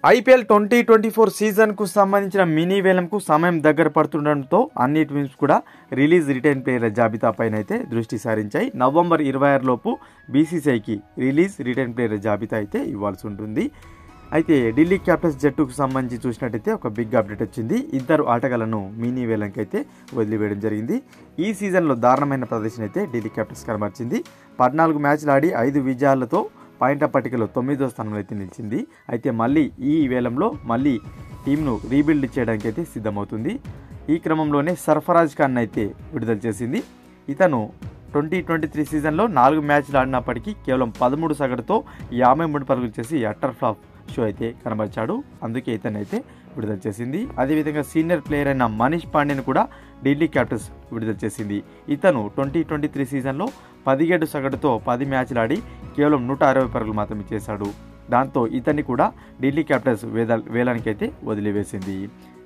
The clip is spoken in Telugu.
ఐపీఎల్ ట్వంటీ ట్వంటీ ఫోర్ సీజన్కు సంబంధించిన మినీ వేలంకు సమయం దగ్గర పడుతుండటంతో అన్ని టీమ్స్ కూడా రిలీజ్ రిటైన్ ప్లేయర్ల జాబితాపైన అయితే దృష్టి సారించాయి నవంబర్ ఇరవై ఆరు లోపు బీసీసీఐకి రిలీజ్ రిటైన్ ప్లేయర్ల జాబితా అయితే ఇవ్వాల్సి ఉంటుంది అయితే ఢిల్లీ క్యాపిటల్స్ జట్టుకు సంబంధించి చూసినట్టయితే ఒక బిగ్ అప్డేట్ వచ్చింది ఇద్దరు ఆటగాళ్లను మినీ వేలంకి అయితే వదిలివేయడం జరిగింది ఈ సీజన్లో దారుణమైన ప్రదర్శన అయితే ఢిల్లీ క్యాపిటల్స్ కనబరిచింది పద్నాలుగు మ్యాచ్లు ఆడి ఐదు విజయాలతో పాయింట్ల పట్టికలో తొమ్మిదో స్థానంలో అయితే నిలిచింది అయితే మళ్ళీ ఈ వేలంలో మళ్ళీ టీంను రీబిల్డ్ చేయడానికి అయితే సిద్ధమవుతుంది ఈ క్రమంలోనే సర్ఫరాజ్ ఖాన్ అయితే విడుదల చేసింది ఇతను ట్వంటీ ట్వంటీ త్రీ సీజన్లో నాలుగు మ్యాచ్లు ఆడినప్పటికీ కేవలం పదమూడు సగటుతో యాభై మూడు పరుగులు చేసి అట్టర్ ఫ్లాప్ షో అయితే కనబరిచాడు అందుకే ఇతను అయితే విడుదల చేసింది అదేవిధంగా సీనియర్ ప్లేయర్ అయిన మనీష్ పాండేని కూడా ఢిల్లీ క్యాపిటల్స్ విడుదల చేసింది ఇతను ట్వంటీ ట్వంటీ త్రీ సీజన్లో పదిహేడు సగటుతో పది మ్యాచ్లు ఆడి కేవలం నూట అరవై పరుగులు మాత్రమే చేశాడు దాంతో ఇతన్ని కూడా ఢిల్లీ క్యాపిటల్స్ వేద వేలానికి అయితే వదిలివేసింది